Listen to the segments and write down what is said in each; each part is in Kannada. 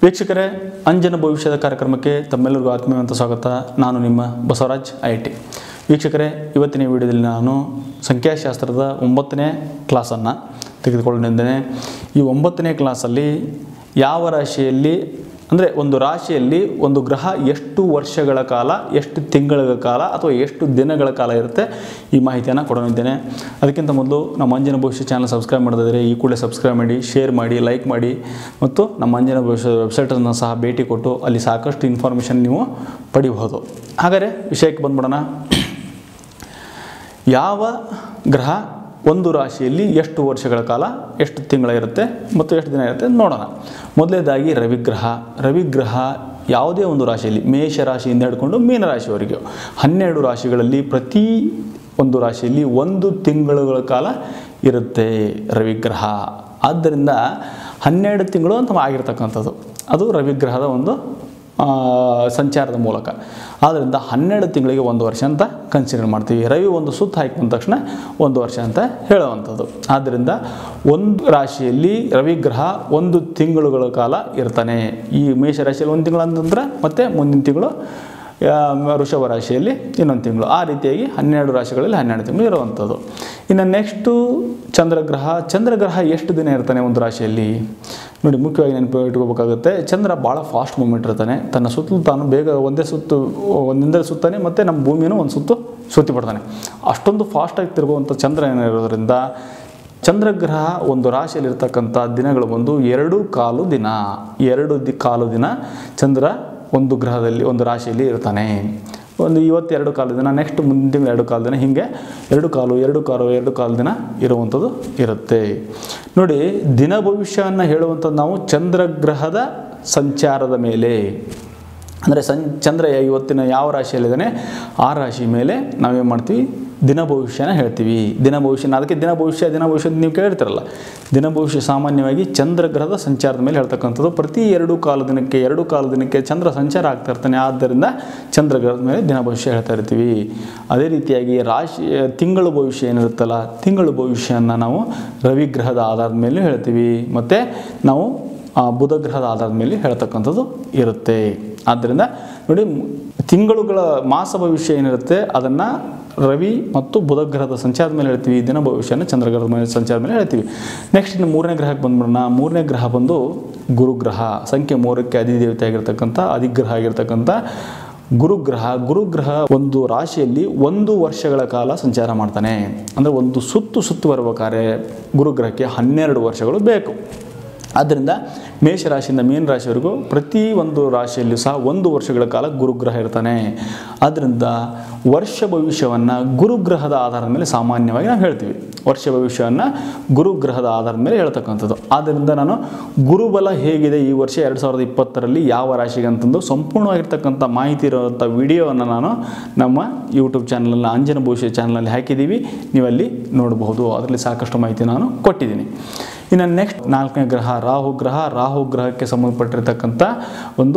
ವೀಕ್ಷಕರೇ ಅಂಜನ ಭವಿಷ್ಯದ ಕಾರ್ಯಕ್ರಮಕ್ಕೆ ತಮ್ಮೆಲ್ಲರಿಗೂ ಆತ್ಮೀಯವಂತ ಸ್ವಾಗತ ನಾನು ನಿಮ್ಮ ಬಸವರಾಜ್ ಐ ಟಿ ವೀಕ್ಷಕರೇ ಇವತ್ತಿನ ವಿಡಿಯೋದಲ್ಲಿ ನಾನು ಸಂಖ್ಯಾಶಾಸ್ತ್ರದ ಒಂಬತ್ತನೇ ಕ್ಲಾಸನ್ನು ತೆಗೆದುಕೊಂಡಿದ್ದೇನೆ ಈ ಒಂಬತ್ತನೇ ಕ್ಲಾಸಲ್ಲಿ ಯಾವ ರಾಶಿಯಲ್ಲಿ ಅಂದರೆ ಒಂದು ರಾಶಿಯಲ್ಲಿ ಒಂದು ಗ್ರಹ ಎಷ್ಟು ವರ್ಷಗಳ ಕಾಲ ಎಷ್ಟು ತಿಂಗಳ ಕಾಲ ಅಥವಾ ಎಷ್ಟು ದಿನಗಳ ಕಾಲ ಇರುತ್ತೆ ಈ ಮಾಹಿತಿಯನ್ನು ಕೊಡಲಿದ್ದೇನೆ ಅದಕ್ಕಿಂತ ಮೊದಲು ನಮ್ಮ ಅಂಜನ ಭವಿಷ್ಯ ಚಾನಲ್ ಸಬ್ಸ್ಕ್ರೈಬ್ ಮಾಡಿದ್ರೆ ಈ ಕೂಡಲೇ ಸಬ್ಸ್ಕ್ರೈಬ್ ಮಾಡಿ ಶೇರ್ ಮಾಡಿ ಲೈಕ್ ಮಾಡಿ ಮತ್ತು ನಮ್ಮ ಅಂಜನ ಭವಿಷ್ಯ ವೆಬ್ಸೈಟನ್ನು ಸಹ ಭೇಟಿ ಕೊಟ್ಟು ಅಲ್ಲಿ ಸಾಕಷ್ಟು ಇನ್ಫಾರ್ಮೇಷನ್ ನೀವು ಪಡಿಬಹುದು ಹಾಗಾದರೆ ವಿಷಯಕ್ಕೆ ಬಂದ್ಬಿಡೋಣ ಯಾವ ಗ್ರಹ ಒಂದು ರಾಶಿಯಲ್ಲಿ ಎಷ್ಟು ವರ್ಷಗಳ ಕಾಲ ಎಷ್ಟು ತಿಂಗಳ ಇರುತ್ತೆ ಮತ್ತು ಎಷ್ಟು ದಿನ ಇರುತ್ತೆ ಅಂತ ನೋಡೋಣ ಮೊದಲನೇದಾಗಿ ರವಿಗ್ರಹ ರವಿಗ್ರಹ ಯಾವುದೇ ಒಂದು ರಾಶಿಯಲ್ಲಿ ಮೇಷ ರಾಶಿಯಿಂದ ಹಿಡ್ಕೊಂಡು ಮೀನ ರಾಶಿಯವರೆಗೆ ಹನ್ನೆರಡು ರಾಶಿಗಳಲ್ಲಿ ಪ್ರತಿ ಒಂದು ರಾಶಿಯಲ್ಲಿ ಒಂದು ತಿಂಗಳುಗಳ ಕಾಲ ಇರುತ್ತೆ ರವಿಗ್ರಹ ಆದ್ದರಿಂದ ಹನ್ನೆರಡು ತಿಂಗಳು ಅಂತ ಆಗಿರ್ತಕ್ಕಂಥದ್ದು ಅದು ರವಿಗ್ರಹದ ಒಂದು ಆ, ಸಂಚಾರದ ಮೂಲಕ ಆದ್ದರಿಂದ ಹನ್ನೆರಡು ತಿಂಗಳಿಗೆ ಒಂದು ವರ್ಷ ಅಂತ ಕನ್ಸಿಡರ್ ಮಾಡ್ತೀವಿ ರವಿ ಒಂದು ಸುತ್ತ ಹಾಕಿ ಬಂದ ತಕ್ಷಣ ಒಂದು ವರ್ಷ ಅಂತ ಹೇಳುವಂಥದ್ದು ಆದ್ದರಿಂದ ಒಂದು ರಾಶಿಯಲ್ಲಿ ರವಿಗ್ರಹ ಒಂದು ತಿಂಗಳುಗಳ ಕಾಲ ಇರ್ತಾನೆ ಈ ಮೇಷ ರಾಶಿಯಲ್ಲಿ ಒಂದು ತಿಂಗಳು ಅಂತಂದ್ರೆ ಮತ್ತೆ ಮುಂದಿನ ತಿಂಗಳು ಆ, ವೃಷಭ ರಾಶಿಯಲ್ಲಿ ಇನ್ನೊಂದು ತಿಂಗಳು ಆ ರೀತಿಯಾಗಿ ಹನ್ನೆರಡು ರಾಶಿಗಳಲ್ಲಿ ಹನ್ನೆರಡು ತಿಂಗಳು ಇರುವಂಥದ್ದು ಇನ್ನು ನೆಕ್ಸ್ಟು ಚಂದ್ರಗ್ರಹ ಚಂದ್ರಗ್ರಹ ಎಷ್ಟು ದಿನ ಇರ್ತಾನೆ ಒಂದು ರಾಶಿಯಲ್ಲಿ ನೋಡಿ ಮುಖ್ಯವಾಗಿ ನೆನಪು ಇಟ್ಕೋಬೇಕಾಗುತ್ತೆ ಚಂದ್ರ ಭಾಳ ಫಾಸ್ಟ್ ಮೂಮೆಂಟ್ ಇರ್ತಾನೆ ತನ್ನ ಸುತ್ತಲೂ ತಾನು ಬೇಗ ಒಂದೇ ಸುತ್ತು ಒಂದಿಂದೇ ಸುತ್ತಾನೆ ಮತ್ತು ನಮ್ಮ ಭೂಮಿಯನ್ನು ಒಂದು ಸುತ್ತು ಸುತ್ತಿ ಬಿಡ್ತಾನೆ ಅಷ್ಟೊಂದು ಫಾಸ್ಟಾಗಿ ತಿರುಗುವಂಥ ಚಂದ್ರ ಏನಿರೋದ್ರಿಂದ ಚಂದ್ರಗ್ರಹ ಒಂದು ರಾಶಿಯಲ್ಲಿರ್ತಕ್ಕಂಥ ದಿನಗಳು ಬಂದು ಎರಡು ಕಾಲು ದಿನ ಎರಡು ದಿ ಕಾಲು ದಿನ ಚಂದ್ರ ಒಂದು ಗ್ರಹದಲ್ಲಿ ಒಂದು ರಾಶಿಯಲ್ಲಿ ಇರ್ತಾನೆ ಒಂದು ಇವತ್ತು ಎರಡು ಕಾಲು ದಿನ ನೆಕ್ಸ್ಟ್ ಮುಂದಿನ ತಿಂಗಳು ಎರಡು ಕಾಲು ದಿನ ಹೀಗೆ ಎರಡು ಕಾಲು ಎರಡು ಕಾಲು ಎರಡು ಕಾಲು ದಿನ ಇರುವಂಥದ್ದು ಇರುತ್ತೆ ನೋಡಿ ದಿನ ಭವಿಷ್ಯವನ್ನು ಹೇಳುವಂಥದ್ದು ನಾವು ಚಂದ್ರಗ್ರಹದ ಸಂಚಾರದ ಮೇಲೆ ಅಂದರೆ ಸಂ ಚಂದ್ರ ಇವತ್ತಿನ ಯಾವ ರಾಶಿಯಲ್ಲಿದ್ದಾನೆ ಆ ರಾಶಿ ಮೇಲೆ ನಾವೇನು ಮಾಡ್ತೀವಿ ದಿನ ಭವಿಷ್ಯನ ಹೇಳ್ತೀವಿ ದಿನ ಭವಿಷ್ಯನ ಅದಕ್ಕೆ ದಿನ ಭವಿಷ್ಯ ದಿನ ಭವಿಷ್ಯ ಅಂತ ನೀವು ಕೇಳಿರ್ತೀರಲ್ಲ ದಿನ ಭವಿಷ್ಯ ಸಾಮಾನ್ಯವಾಗಿ ಚಂದ್ರಗ್ರಹದ ಸಂಚಾರದ ಮೇಲೆ ಹೇಳ್ತಕ್ಕಂಥದ್ದು ಪ್ರತಿ ಎರಡು ಕಾಲು ದಿನಕ್ಕೆ ಎರಡು ಕಾಲು ದಿನಕ್ಕೆ ಚಂದ್ರ ಸಂಚಾರ ಆಗ್ತಾ ಇರ್ತಾನೆ ಆದ್ದರಿಂದ ಚಂದ್ರಗ್ರಹದ ಮೇಲೆ ದಿನ ಭವಿಷ್ಯ ಹೇಳ್ತಾ ಇರ್ತೀವಿ ಅದೇ ರೀತಿಯಾಗಿ ರಾಶಿ ತಿಂಗಳು ಭವಿಷ್ಯ ಏನಿರುತ್ತಲ್ಲ ತಿಂಗಳು ಭವಿಷ್ಯನ ನಾವು ರವಿಗ್ರಹದ ಆಧಾರದ ಮೇಲೆ ಹೇಳ್ತೀವಿ ಮತ್ತು ನಾವು ಆ, ಬುಧ ಗ್ರಹದ ಆಧಾರದ ಮೇಲೆ ಹೇಳ್ತಕ್ಕಂಥದ್ದು ಇರುತ್ತೆ ಆದ್ದರಿಂದ ನೋಡಿ ಮ್- ತಿಂಗಳುಗಳ ಮಾಸ ಭವಿಷ್ಯ ಏನಿರುತ್ತೆ ಅದನ್ನು ರವಿ ಮತ್ತು ಬುಧ ಗ್ರಹದ ಸಂಚಾರದ ಮೇಲೆ ಹೇಳ್ತೀವಿ ದಿನ ಭವಿಷ್ಯನ ಚಂದ್ರಗ್ರಹದ ಮೇಲೆ ಸಂಚಾರದ ಮೇಲೆ ಹೇಳ್ತೀವಿ ನೆಕ್ಸ್ಟ್ ಇನ್ನು ಮೂರನೇ ಗ್ರಹಕ್ಕೆ ಬಂದ್ಬಿಡೋಣ ಮೂರನೇ ಗ್ರಹ ಬಂದು ಗುರುಗ್ರಹ ಸಂಖ್ಯೆ ಮೂರಕ್ಕೆ ಅಧಿದೇವತೆ ಆಗಿರ್ತಕ್ಕಂಥ ಅಧಿಗ್ರಹ ಆಗಿರ್ತಕ್ಕಂಥ ಗುರುಗ್ರಹ ಗುರುಗ್ರಹ ಒಂದು ರಾಶಿಯಲ್ಲಿ ಒಂದು ವರ್ಷಗಳ ಕಾಲ ಸಂಚಾರ ಮಾಡ್ತಾನೆ ಅಂದರೆ ಒಂದು ಸುತ್ತು ಸುತ್ತು ಬರ್ಬೇಕಾದ್ರೆ ಗುರುಗ್ರಹಕ್ಕೆ ಹನ್ನೆರಡು ವರ್ಷಗಳು ಬೇಕು ಆದ್ದರಿಂದ ಮೇಷರಾಶಿಯಿಂದ ಮೀನ ರಾಶಿವರೆಗೂ ಪ್ರತಿ ಒಂದು ರಾಶಿಯಲ್ಲೂ ಸಹ ಒಂದು ವರ್ಷಗಳ ಕಾಲ ಗುರುಗ್ರಹ ಇರ್ತಾನೆ ಆದ್ದರಿಂದ ವರ್ಷ ಭವಿಷ್ಯವನ್ನು ಗುರುಗ್ರಹದ ಆಧಾರದ ಮೇಲೆ ಸಾಮಾನ್ಯವಾಗಿ ನಾವು ಹೇಳ್ತೀವಿ ವರ್ಷ ಭವಿಷ್ಯವನ್ನು ಗುರುಗ್ರಹದ ಆಧಾರದ ಮೇಲೆ ಹೇಳ್ತಕ್ಕಂಥದ್ದು ಆದ್ದರಿಂದ ನಾನು ಗುರುಬಲ ಹೇಗಿದೆ ಈ ವರ್ಷ ಎರಡು ಸಾವಿರದ ಇಪ್ಪತ್ತರಲ್ಲಿ ಯಾವ ರಾಶಿಗೆ ಅಂತಂದು ಸಂಪೂರ್ಣವಾಗಿರ್ತಕ್ಕಂಥ ಮಾಹಿತಿ ಇರುವಂಥ ವಿಡಿಯೋವನ್ನು ನಾನು ನಮ್ಮ ಯೂಟ್ಯೂಬ್ ಚಾನಲಲ್ಲಿ ಅಂಜನ ಭವಿಷ್ಯ ಚಾನಲಲ್ಲಿ ಹಾಕಿದ್ದೀವಿ ನೀವಲ್ಲಿ ನೋಡಬಹುದು ಅದರಲ್ಲಿ ಸಾಕಷ್ಟು ಮಾಹಿತಿ ನಾನು ಕೊಟ್ಟಿದ್ದೀನಿ ಇನ್ನು ನೆಕ್ಸ್ಟ್ ನಾಲ್ಕನೇ ಗ್ರಹ ರಾಹು ಗ್ರಹ ರಾಹು ಗ್ರಹಕ್ಕೆ ಸಂಬಂಧಪಟ್ಟಿರ್ತಕ್ಕಂಥ ಒಂದು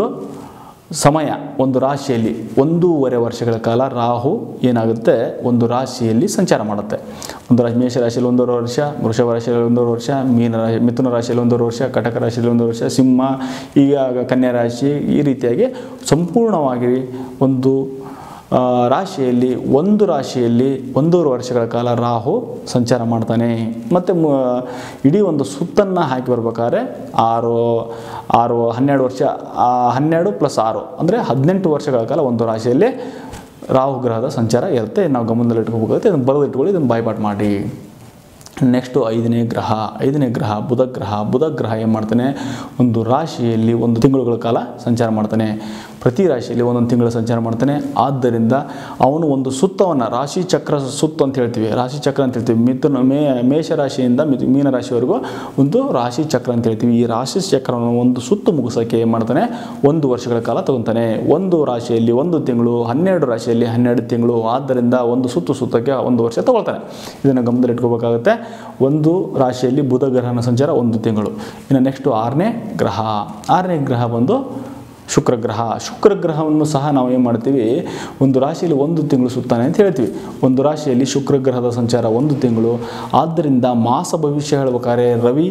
ಸಮಯ ಒಂದು ರಾಶಿಯಲ್ಲಿ ಒಂದೂವರೆ ವರ್ಷಗಳ ಕಾಲ ರಾಹು ಏನಾಗುತ್ತೆ ಒಂದು ರಾಶಿಯಲ್ಲಿ ಸಂಚಾರ ಮಾಡುತ್ತೆ ಒಂದು ರಾಶಿ ಮೇಷ ರಾಶಿಯಲ್ಲಿ ಒಂದೂವರೆ ವರ್ಷ ವೃಷಭ ರಾಶಿಯಲ್ಲಿ ಒಂದೂವರೆ ವರ್ಷ ಮೀನ ರಾಶಿ ಮಿಥುನ ರಾಶಿಯಲ್ಲಿ ಒಂದೂವರೆ ವರ್ಷ ಕಟಕ ರಾಶಿಯಲ್ಲಿ ಒಂದೂವರೆ ವರ್ಷ ಸಿಂಹ ಈಗ ಕನ್ಯಾ ರಾಶಿ ಈ ರೀತಿಯಾಗಿ ಸಂಪೂರ್ಣವಾಗಿ ಒಂದು ಆ, ರಾಶಿಯಲ್ಲಿ ಒಂದು ರಾಶಿಯಲ್ಲಿ ಒಂದೂವರೆ ವರ್ಷಗಳ ಕಾಲ ರಾಹು ಸಂಚಾರ ಮಾಡ್ತಾನೆ ಮತ್ತು ಇಡೀ ಒಂದು ಸುತ್ತನ್ನು ಹಾಕಿ ಬರ್ಬೇಕಾದ್ರೆ ಆರು ಆರು ಹನ್ನೆರಡು ವರ್ಷ ಆ, ಹನ್ನೆರಡು ಪ್ಲಸ್ ಆರು ಅಂದರೆ ಹದಿನೆಂಟು ವರ್ಷಗಳ ಕಾಲ ಒಂದು ರಾಶಿಯಲ್ಲಿ ರಾಹು ಗ್ರಹದ ಸಂಚಾರ ಇರುತ್ತೆ ನಾವು ಗಮನದಲ್ಲಿ ಇಟ್ಕೋಬೇಕಾಗುತ್ತೆ ಇದನ್ನು ಬರೆದು ಇಟ್ಕೊಳ್ಳಿ ಇದನ್ನು ಬಾಯ್ಪಾಟ್ ಮಾಡಿ ನೆಕ್ಸ್ಟು ಐದನೇ ಗ್ರಹ ಐದನೇ ಗ್ರಹ ಬುಧ ಗ್ರಹ ಬುಧ ಗ್ರಹ ಏನು ಮಾಡ್ತಾನೆ ಒಂದು ರಾಶಿಯಲ್ಲಿ ಒಂದು ತಿಂಗಳುಗಳ ಕಾಲ ಸಂಚಾರ ಮಾಡ್ತಾನೆ ಪ್ರತಿ ರಾಶಿಯಲ್ಲಿ ಒಂದೊಂದು ತಿಂಗಳ ಸಂಚಾರ ಮಾಡ್ತಾನೆ ಆದ್ದರಿಂದ ಅವನು ಒಂದು ಸುತ್ತವನ್ನು ರಾಶಿ ಚಕ್ರ ಸುತ್ತು ಅಂತ ಹೇಳ್ತೀವಿ ರಾಶಿ ಚಕ್ರ ಅಂತ ಹೇಳ್ತೀವಿ ಮಿಥುನ ಮೇ ಮೇಷ ರಾಶಿಯಿಂದ ಮಿಥು ಮೀನ ರಾಶಿವರೆಗೂ ಒಂದು ರಾಶಿ ಚಕ್ರ ಅಂತ ಹೇಳ್ತೀವಿ ಈ ರಾಶಿ ಚಕ್ರವನ್ನು ಒಂದು ಸುತ್ತು ಮುಗಿಸೋಕ್ಕೆ ಏನು ಮಾಡ್ತಾನೆ ಒಂದು ವರ್ಷಗಳ ಕಾಲ ತಗೊತಾನೆ ಒಂದು ರಾಶಿಯಲ್ಲಿ ಒಂದು ತಿಂಗಳು ಹನ್ನೆರಡು ರಾಶಿಯಲ್ಲಿ ಹನ್ನೆರಡು ತಿಂಗಳು ಆದ್ದರಿಂದ ಒಂದು ಸುತ್ತು ಸುತ್ತಕ್ಕೆ ಒಂದು ವರ್ಷ ತಗೊಳ್ತಾನೆ ಇದನ್ನು ಗಮನದಲ್ಲಿ ಇಟ್ಕೋಬೇಕಾಗುತ್ತೆ ಒಂದು ರಾಶಿಯಲ್ಲಿ ಬುಧ ಗ್ರಹನ ಸಂಚಾರ ಒಂದು ತಿಂಗಳು ಇನ್ನು ನೆಕ್ಸ್ಟು ಆರನೇ ಗ್ರಹ ಆರನೇ ಗ್ರಹ ಬಂದು ಶುಕ್ರ ಗ್ರಹ ಶುಕ್ರ ಗ್ರಹವನ್ನು ಸಹ ನಾವು ಏನು ಮಾಡ್ತೀವಿ ಒಂದು ರಾಶಿಯಲ್ಲಿ ಒಂದು ತಿಂಗಳು ಸುತ್ತಾನೆ ಅಂತ ಹೇಳ್ತೀವಿ ಒಂದು ರಾಶಿಯಲ್ಲಿ ಶುಕ್ರ ಗ್ರಹದ ಸಂಚಾರ ಒಂದು ತಿಂಗಳು ಆದ್ದರಿಂದ ಮಾಸ ಭವಿಷ್ಯ ಹೇಳ್ಬೇಕಾದ್ರೆ ರವಿ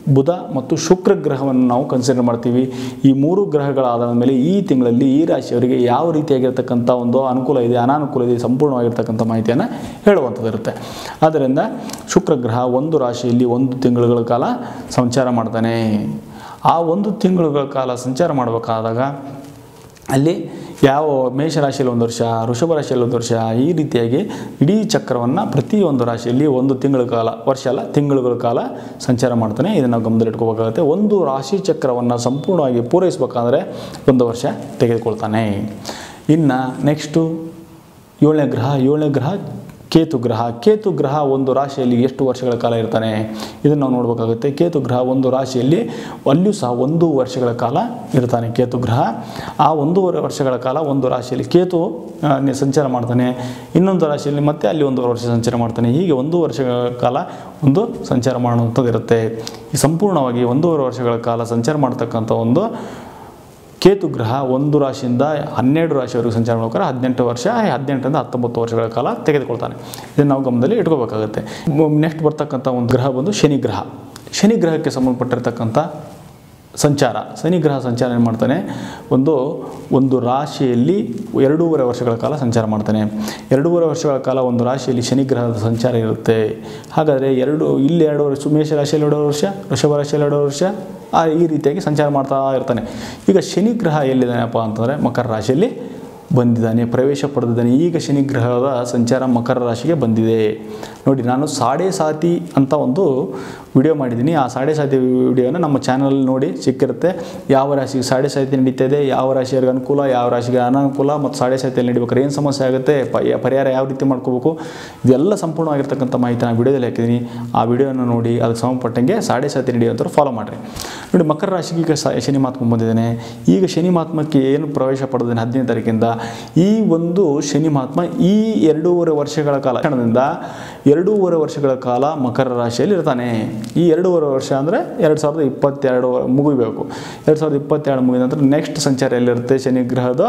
ಬುಧ ಮತ್ತು ಶುಕ್ರ ಗ್ರಹವನ್ನು ನಾವು ಕನ್ಸಿಡರ್ ಮಾಡ್ತೀವಿ ಈ ಮೂರು ಗ್ರಹಗಳಾದ ಮೇಲೆ ಈ ತಿಂಗಳಲ್ಲಿ ಈ ರಾಶಿಯವರಿಗೆ ಯಾವ ರೀತಿಯಾಗಿರ್ತಕ್ಕಂಥ ಒಂದು ಅನುಕೂಲ ಇದೆ ಅನಾನುಕೂಲ ಇದೆ ಸಂಪೂರ್ಣವಾಗಿರ್ತಕ್ಕಂಥ ಮಾಹಿತಿಯನ್ನು ಹೇಳುವಂಥದ್ದು ಇರುತ್ತೆ ಆದ್ದರಿಂದ ಶುಕ್ರ ಗ್ರಹ ಒಂದು ರಾಶಿಯಲ್ಲಿ ಒಂದು ತಿಂಗಳುಗಳ ಕಾಲ ಸಂಚಾರ ಮಾಡ್ತಾನೆ ಆ ಒಂದು ತಿಂಗಳುಗಳ ಕಾಲ ಸಂಚಾರ ಮಾಡಬೇಕಾದಾಗ ಅಲ್ಲಿ ಯಾವ ಮೇಷರಾಶಿಯಲ್ಲಿ ಒಂದು ವರ್ಷ ವೃಷಭ ರಾಶಿಯಲ್ಲಿ ಒಂದು ವರ್ಷ ಈ ರೀತಿಯಾಗಿ ಇಡೀ ಚಕ್ರವನ್ನು ಪ್ರತಿಯೊಂದು ರಾಶಿಯಲ್ಲಿ ಒಂದು ತಿಂಗಳ ಕಾಲ ವರ್ಷ ಅಲ್ಲ ತಿಂಗಳುಗಳ ಕಾಲ ಸಂಚಾರ ಮಾಡ್ತಾನೆ ಇದನ್ನು ನಾವು ಗಮನದಲ್ಲಿಟ್ಕೋಬೇಕಾಗುತ್ತೆ ಒಂದು ರಾಶಿ ಚಕ್ರವನ್ನು ಸಂಪೂರ್ಣವಾಗಿ ಪೂರೈಸಬೇಕಾದ್ರೆ ಒಂದು ವರ್ಷ ತೆಗೆದುಕೊಳ್ತಾನೆ ಇನ್ನು ನೆಕ್ಸ್ಟು ಏಳನೇ ಗ್ರಹ ಏಳನೇ ಗ್ರಹ ಕೇತು ಗ್ರಹ ಕೇತು ಗ್ರಹ ಒಂದು ರಾಶಿಯಲ್ಲಿ ಎಷ್ಟು ವರ್ಷಗಳ ಕಾಲ ಇರ್ತಾನೆ ಇದನ್ನು ನಾವು ನೋಡಬೇಕಾಗುತ್ತೆ ಕೇತು ಗ್ರಹ ಒಂದು ರಾಶಿಯಲ್ಲಿ ಅಲ್ಲಿಯೂ ಸಹ ಒಂದು ವರ್ಷಗಳ ಕಾಲ ಇರ್ತಾನೆ ಕೇತು ಗ್ರಹ ಆ ಒಂದೂವರೆ ವರ್ಷಗಳ ಕಾಲ ಒಂದು ರಾಶಿಯಲ್ಲಿ ಕೇತು ಆ, ನಿ- ಸಂಚಾರ ಮಾಡ್ತಾನೆ ಇನ್ನೊಂದು ರಾಶಿಯಲ್ಲಿ ಮತ್ತೆ ಅಲ್ಲಿ ಒಂದೂವರೆ ವರ್ಷ ಸಂಚಾರ ಮಾಡ್ತಾನೆ ಹೀಗೆ ಒಂದು ವರ್ಷಗಳ ಕಾಲ ಒಂದು ಸಂಚಾರ ಮಾಡುವಂಥದ್ದು ಇರುತ್ತೆ ಈ ಸಂಪೂರ್ಣವಾಗಿ ಒಂದೂವರೆ ವರ್ಷಗಳ ಕಾಲ ಸಂಚಾರ ಮಾಡ್ತಕ್ಕಂಥ ಒಂದು ಕೇತು ಗ್ರಹ ಒಂದು ರಾಶಿಯಿಂದ ಹನ್ನೆರಡು ರಾಶಿವರೆಗೂ ಸಂಚಾರ ಮಾಡ್ಬೇಕಾದ್ರೆ ಹದಿನೆಂಟು ವರ್ಷ ಹದಿನೆಂಟರಿಂದ ಹತ್ತೊಂಬತ್ತು ವರ್ಷಗಳ ಕಾಲ ತೆಗೆದುಕೊಳ್ತಾನೆ ಇದನ್ನು ನಾವು ಗಮನದಲ್ಲಿ ಇಟ್ಕೋಬೇಕಾಗುತ್ತೆ ನೆಕ್ಸ್ಟ್ ಬರ್ತಕ್ಕಂಥ ಒಂದು ಗ್ರಹ ಬಂದು ಶನಿ ಗ್ರಹ ಶನಿ ಗ್ರಹಕ್ಕೆ ಸಂಬಂಧಪಟ್ಟಿರ್ತಕ್ಕಂಥ ಸಂಚಾರ ಶನಿ ಗ್ರಹ ಸಂಚಾರ ಏನು ಮಾಡ್ತಾನೆ ಒಂದು ಒಂದು ರಾಶಿಯಲ್ಲಿ ಎರಡೂವರೆ ವರ್ಷಗಳ ಕಾಲ ಸಂಚಾರ ಮಾಡ್ತಾನೆ ಎರಡೂವರೆ ವರ್ಷಗಳ ಕಾಲ ಒಂದು ರಾಶಿಯಲ್ಲಿ ಶನಿ ಗ್ರಹದ ಸಂಚಾರ ಇರುತ್ತೆ ಹಾಗಾದರೆ ಎರಡು ಇಲ್ಲಿ ಎರಡು ವರ್ಷ ಮೇಷ ರಾಶಿಯಲ್ಲಿ ಎರಡು ವರ್ಷ ವೃಷಭ ರಾಶಿಯಲ್ಲಿ ಎರಡು ವರ್ಷ ಆ ಈ ರೀತಿಯಾಗಿ ಸಂಚಾರ ಮಾಡ್ತಾ ಇರ್ತಾನೆ ಈಗ ಶನಿ ಗ್ರಹ ಎಲ್ಲಿದ್ದಾನೆಪ್ಪ ಅಂತಂದರೆ ಮಕರ ರಾಶಿಯಲ್ಲಿ ಬಂದಿದ್ದಾನೆ ಪ್ರವೇಶ ಪಡೆದಿದ್ದಾನೆ ಈಗ ಶನಿ ಗ್ರಹದ ಸಂಚಾರ ಮಕರ ರಾಶಿಗೆ ಬಂದಿದೆ ನೋಡಿ ನಾನು ಸಾಡೆ ಸಾತಿ ಅಂತ ಒಂದು ವಿಡಿಯೋ ಮಾಡಿದ್ದೀನಿ ಆ ಸಾಡೆ ಸಾತಿ ವಿಡಿಯೋನ ನಮ್ಮ ಚಾನಲ್ ನೋಡಿ ಸಿಕ್ಕಿರುತ್ತೆ ಯಾವ ರಾಶಿಗೆ ಸಾಡೆ ಸಾತಿ ನಡೀತಾ ಇದೆ ಯಾವ ರಾಶಿಯವರಿಗೆ ಅನುಕೂಲ ಯಾವ ರಾಶಿಗೆ ಅನಾನುಕೂಲ ಮತ್ತು ಸಾಡೆ ಸಾತಿಯಲ್ಲಿ ನಡಿಬೇಕಾದ್ರೆ ಏನು ಸಮಸ್ಯೆ ಆಗುತ್ತೆ ಪ ಪರಿಹಾರ ಯಾವ ರೀತಿ ಮಾಡ್ಕೋಬೇಕು ಇದೆಲ್ಲ ಸಂಪೂರ್ಣವಾಗಿರ್ತಕ್ಕಂಥ ಮಾಹಿತಿ ನಾನು ವಿಡಿಯೋದಲ್ಲಿ ಹಾಕಿದ್ದೀನಿ ಆ ವಿಡಿಯೋನ ನೋಡಿ ಅದಕ್ಕೆ ಸಂಬಂಧಪಟ್ಟಂಗೆ ಸಾಡೆ ಸಾತಿ ನಡೆಯುವಂಥವ್ರು ಫಾಲೋ ಮಾಡಿರಿ ನೋಡಿ ಮಕರ ರಾಶಿಗೆ ಈಗ ಸ ಶನಿ ಮಹಾತ್ಮ ಬಂದಿದ್ದಾನೆ ಈಗ ಶನಿ ಮಹಾತ್ಮಕ್ಕೆ ಏನು ಪ್ರವೇಶ ಪಡೆದಿದ್ದಾನೆ ಹದಿನೈದು ತಾರೀಕಿಂದ ಈ ಒಂದು ಶನಿ ಮಹಾತ್ಮ ಈ ಎರಡೂವರೆ ವರ್ಷಗಳ ಕಾಲ ಕ್ಷಣದಿಂದ ಎರಡೂವರೆ ವರ್ಷಗಳ ಕಾಲ ಮಕರ ರಾಶಿಯಲ್ಲಿ ಇರ್ತಾನೆ ಈ ಎರಡೂವರೆ ವರ್ಷ ಅಂದರೆ ಎರಡು ಸಾವಿರದ ಇಪ್ಪತ್ತೆರಡು ಮುಗಿಬೇಕು ಎರಡು ಸಾವಿರದ ಇಪ್ಪತ್ತೆರಡು ಮುಗಿದ ನಂತರ ನೆಕ್ಸ್ಟ್ ಸಂಚಾರ ಎಲ್ಲಿರುತ್ತೆ ಶನಿ ಗ್ರಹದ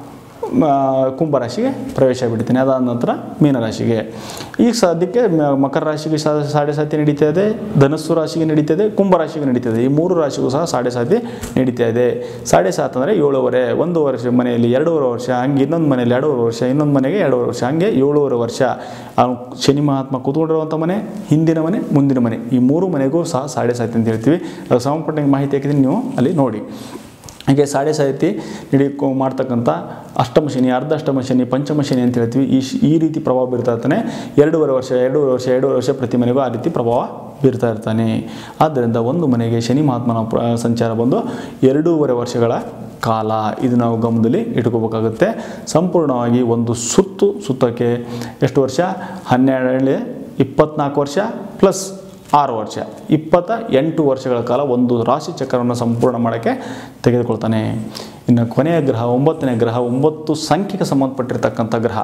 ಮ- ಕುಂಭರಾಶಿಗೆ ಪ್ರವೇಶ ಬಿಡ್ತೀನಿ ಅದಾದ ನಂತರ ಮೀನರಾಶಿಗೆ ಈಗ ಸದ್ಯಕ್ಕೆ ಮ- ಮಕರ ರಾಶಿಗೆ ಸಾ- ಸಾಡೆ ಸಾತಿ ನಡೀತಾ ಇದೆ ಧನಸ್ಸು ರಾಶಿಗೆ ನಡೀತಾ ಇದೆ ಕುಂಭರಾಶಿಗೆ ನಡೀತಾ ಇದೆ ಈ ಮೂರು ರಾಶಿಗೂ ಸಹ ಸಾಡೆ ಸಾತಿ ನಡೀತಾ ಇದೆ ಸಾಡೆ ಸಾತ್ ಅಂದರೆ ಏಳುವರೆ ಒಂದು ವರ್ಷ ಮನೆಯಲ್ಲಿ ಎರಡೂವರೆ ವರ್ಷ ಹಂಗೆ ಇನ್ನೊಂದು ಮನೆಯಲ್ಲಿ ಎರಡೂವರೆ ವರ್ಷ ಇನ್ನೊಂದು ಮನೆಗೆ ಎರಡೂವರೆ ವರ್ಷ ಹಂಗೆ ಏಳುವರೆ ವರ್ಷ ಅವ್ನು ಶನಿ ಮಹಾತ್ಮ ಕೂತ್ಕೊಂಡಿರುವಂಥ ಮನೆ ಹಿಂದಿನ ಮನೆ ಮುಂದಿನ ಮನೆ ಈ ಮೂರು ಮನೆಗೂ ಸಹ ಸಾಡೆ ಸಾತಿ ಅಂತ ಹೇಳ್ತೀವಿ ಅದು ಸಂಬಂಧಪಟ್ಟಂಗೆ ಮಾಹಿತಿ ಹಾಕಿದ್ದೀನಿ ನೀವು ಅಲ್ಲಿ ನೋಡಿ ಹಾಗೆ ಸಾಡೆ ಸಾಹಿತಿ ಇಡೀ ಕೊ- ಮಾಡ್ತಕ್ಕಂಥ ಅಷ್ಟಮ ಶನಿ ಅರ್ಧ ಅಷ್ಟಮ ಶನಿ ಪಂಚಮ ಶನಿ ಅಂತ ಹೇಳ್ತೀವಿ ಈ ಶ್- ಈ ರೀತಿ ಪ್ರಭಾವ ಬೀರ್ತಾ ಇರ್ತಾನೆ ಎರಡೂವರೆ ವರ್ಷ ಎರಡೂವರೆ ವರ್ಷ ಎರಡೂವರೆ ವರ್ಷ ಪ್ರತಿ ಮನೆಗೂ ಆ ರೀತಿ ಪ್ರಭಾವ ಬೀರ್ತಾ ಇರ್ತಾನೆ ಆದ್ದರಿಂದ ಒಂದು ಮನೆಗೆ ಶನಿ ಮಹಾತ್ಮನ ಪ್ರ ಸಂಚಾರ ಬಂದು ಎರಡೂವರೆ ವರ್ಷಗಳ ಕಾಲ ಇದು ನಾವು ಗಮನದಲ್ಲಿ ಇಟ್ಕೋಬೇಕಾಗುತ್ತೆ ಸಂಪೂರ್ಣವಾಗಿ ಒಂದು ಸುತ್ತು ಸುತ್ತಕ್ಕೆ ಎಷ್ಟು ವರ್ಷ ಹನ್ನೆರಡನೇ ಇಪ್ಪತ್ನಾಲ್ಕು ವರ್ಷ ಪ್ಲಸ್ ಆರು ವರ್ಷ ಇಪ್ಪತ್ತ ಎಂಟು ವರ್ಷಗಳ ಕಾಲ ಒಂದು ರಾಶಿ ಚಕ್ರವನ್ನು ಸಂಪೂರ್ಣ ಮಾಡೋಕ್ಕೆ ತೆಗೆದುಕೊಳ್ತಾನೆ ಇನ್ನು ಕೊನೆಯ ಗ್ರಹ ಒಂಬತ್ತನೇ ಗ್ರಹ ಒಂಬತ್ತು ಸಂಖ್ಯೆಗೆ ಸಂಬಂಧಪಟ್ಟಿರ್ತಕ್ಕಂಥ ಗ್ರಹ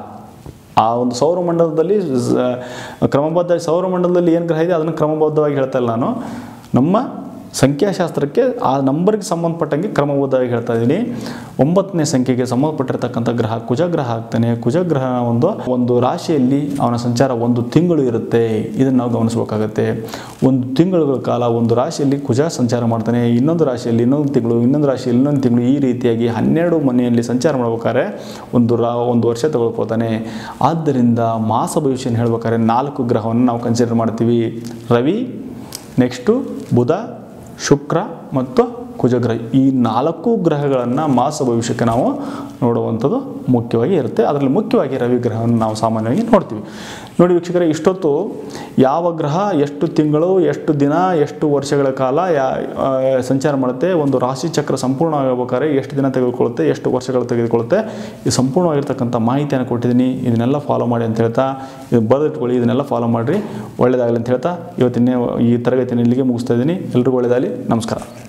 ಆ ಒಂದು ಸೌರಮಂಡಲದಲ್ಲಿ ಸ- ಕ್ರಮಬದ್ಧ ಸೌರಮಂಡಲದಲ್ಲಿ ಏನು ಗ್ರಹ ಇದೆ ಅದನ್ನು ಕ್ರಮಬದ್ಧವಾಗಿ ಹೇಳ್ತಾ ಇಲ್ಲ ನಾನು ನಮ್ಮ ಸಂಖ್ಯಾಶಾಸ್ತ್ರಕ್ಕೆ ಆ ನಂಬರ್ಗೆ ಸಂಬಂಧಪಟ್ಟಂಗೆ ಕ್ರಮಬದ್ಧವಾಗಿ ಹೇಳ್ತಾ ಇದ್ದೀನಿ ಒಂಬತ್ತನೇ ಸಂಖ್ಯೆಗೆ ಸಂಬಂಧಪಟ್ಟಿರ್ತಕ್ಕಂಥ ಗ್ರಹ ಕುಜಗ್ರಹ ಆಗ್ತಾನೆ ಕುಜಗ್ರಹ ಒಂದು ಒಂದು ರಾಶಿಯಲ್ಲಿ ಅವನ ಸಂಚಾರ ಒಂದು ತಿಂಗಳು ಇರುತ್ತೆ ಇದನ್ನು ನಾವು ಗಮನಿಸಬೇಕಾಗತ್ತೆ ಒಂದು ತಿಂಗಳ ಕಾಲ ಒಂದು ರಾಶಿಯಲ್ಲಿ ಕುಜ ಸಂಚಾರ ಮಾಡ್ತಾನೆ ಇನ್ನೊಂದು ರಾಶಿಯಲ್ಲಿ ಇನ್ನೊಂದು ತಿಂಗಳು ಇನ್ನೊಂದು ರಾಶಿಯಲ್ಲಿ ಇನ್ನೊಂದು ತಿಂಗಳು ಈ ರೀತಿಯಾಗಿ ಹನ್ನೆರಡು ಮನೆಯಲ್ಲಿ ಸಂಚಾರ ಮಾಡ್ಬೇಕಾದ್ರೆ ಒಂದು ರಾ ಒಂದು ವರ್ಷ ತಗೊಳ್ಕೋತಾನೆ ಆದ್ದರಿಂದ ಮಾಸ ಭವಿಷ್ಯನ ಹೇಳ್ಬೇಕಾದ್ರೆ ನಾಲ್ಕು ಗ್ರಹವನ್ನು ನಾವು ಕನ್ಸಿಡರ್ ಮಾಡ್ತೀವಿ ರವಿ ನೆಕ್ಸ್ಟು ಬುಧ ಶುಕ್ರ ಮತ್ತು ಕುಜಗ್ರಹ ಈ ನಾಲ್ಕು ಗ್ರಹಗಳನ್ನು ಮಾಸ ಭವಿಷ್ಯಕ್ಕೆ ನಾವು ನೋಡುವಂಥದ್ದು ಮುಖ್ಯವಾಗಿ ಇರುತ್ತೆ ಅದರಲ್ಲಿ ಮುಖ್ಯವಾಗಿ ರವಿ ಗ್ರಹವನ್ನು ನಾವು ಸಾಮಾನ್ಯವಾಗಿ ನೋಡ್ತೀವಿ ನೋಡಿ ವೀಕ್ಷಕರೇ ಇಷ್ಟೊತ್ತು ಯಾವ ಗ್ರಹ ಎಷ್ಟು ತಿಂಗಳು ಎಷ್ಟು ದಿನ ಎಷ್ಟು ವರ್ಷಗಳ ಕಾಲ ಯಾ ಆ, ಸಂಚಾರ ಮಾಡುತ್ತೆ ಒಂದು ರಾಶಿ ಚಕ್ರ ಸಂಪೂರ್ಣ ಆಗಬೇಕಾದ್ರೆ ಎಷ್ಟು ದಿನ ತೆಗೆದುಕೊಳ್ಳುತ್ತೆ ಎಷ್ಟು ವರ್ಷಗಳು ತೆಗೆದುಕೊಳ್ಳುತ್ತೆ ಈ ಸಂಪೂರ್ಣವಾಗಿರ್ತಕ್ಕಂಥ ಮಾಹಿತಿಯನ್ನು ಕೊಟ್ಟಿದ್ದೀನಿ ಇದನ್ನೆಲ್ಲ ಫಾಲೋ ಮಾಡಿ ಅಂತ ಹೇಳ್ತಾ ಇದು ಬರೆದಿಟ್ಕೊಳ್ಳಿ ಇದನ್ನೆಲ್ಲ ಫಾಲೋ ಮಾಡಿರಿ ಒಳ್ಳೆಯದಾಗಲಿ ಅಂತ ಹೇಳ್ತಾ ಇವತ್ತಿನ ಈ ತರಗತಿನ ಇಲ್ಲಿಗೆ ಮುಗಿಸ್ತಾ ಇದ್ದೀನಿ ಎಲ್ರಿಗೂ ಒಳ್ಳೆಯದಾಗಲಿ ನಮಸ್ಕಾರ